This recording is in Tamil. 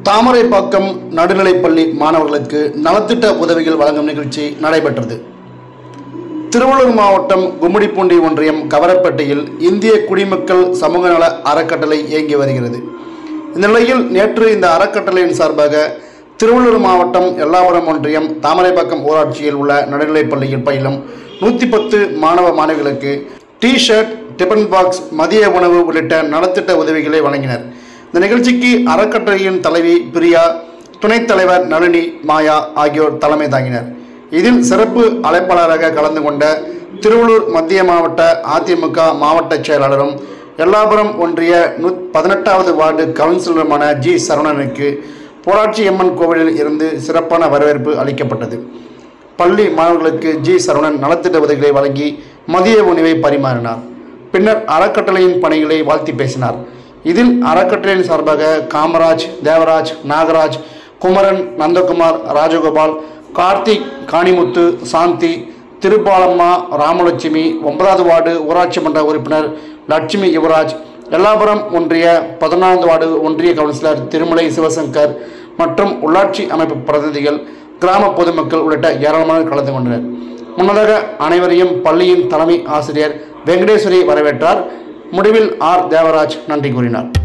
தாமரைப்பாக்கம் நடுநிலைப்பள்ளி மாணவர்களுக்கு நலத்திட்ட உதவிகள் வழங்கும் நிகழ்ச்சி நடைபெற்றது திருவள்ளூர் மாவட்டம் கும்மிடிப்பூண்டி ஒன்றியம் கவரப்பேட்டையில் இந்திய குடிமக்கள் சமூக நல அறக்கட்டளை இயங்கி வருகிறது இந்த நிலையில் நேற்று இந்த அறக்கட்டளையின் சார்பாக திருவள்ளூர் மாவட்டம் எல்லாபுரம் ஒன்றியம் தாமரைப்பாக்கம் ஊராட்சியில் உள்ள நடுநிலைப்பள்ளியில் பயிலும் நூற்றி பத்து மாணவ மாணவிகளுக்கு டி ஷர்ட் டிபன் பாக்ஸ் மதிய உணவு உள்ளிட்ட நலத்திட்ட உதவிகளை வழங்கினர் இந்த நிகழ்ச்சிக்கு அறக்கட்டளையின் தலைவி பிரியா துணைத் தலைவர் நளினி மாயா ஆகியோர் தலைமை தாங்கினர் இதில் சிறப்பு அழைப்பாளராக கலந்து கொண்ட திருவள்ளூர் மத்திய மாவட்ட அதிமுக மாவட்ட செயலாளரும் எல்லாபுரம் ஒன்றிய நூ பதினெட்டாவது வார்டு கவுன்சிலருமான ஜி சரவணனுக்கு போராட்சி அம்மன் கோவிலில் இருந்து சிறப்பான வரவேற்பு அளிக்கப்பட்டது பள்ளி மாணவர்களுக்கு ஜி சரவணன் நலத்திட்ட உதவிகளை வழங்கி மதிய உணவை பரிமாறினார் பின்னர் அறக்கட்டளையின் பணிகளை வாழ்த்தி பேசினார் இதில் அறக்கட்டளையின் சார்பாக காமராஜ் தேவராஜ் நாகராஜ் குமரன் நந்தகுமார் ராஜகோபால் கார்த்திக் காணிமுத்து சாந்தி திருப்பாலம்மா ராமலட்சுமி ஒன்பதாவது வார்டு ஊராட்சி மன்ற உறுப்பினர் லட்சுமி யுவராஜ் எல்லாபுரம் ஒன்றிய பதினான்கு வார்டு ஒன்றிய கவுன்சிலர் திருமலை சிவசங்கர் மற்றும் உள்ளாட்சி அமைப்பு பிரதிநிதிகள் கிராம பொதுமக்கள் உள்ளிட்ட ஏராளமானோர் கலந்து கொண்டனர் முன்னதாக அனைவரையும் பள்ளியின் தலைமை ஆசிரியர் வெங்கடேஸ்வரி வரவேற்றார் முடிவில் ஆர் தேவராஜ் நன்றி கூறினார்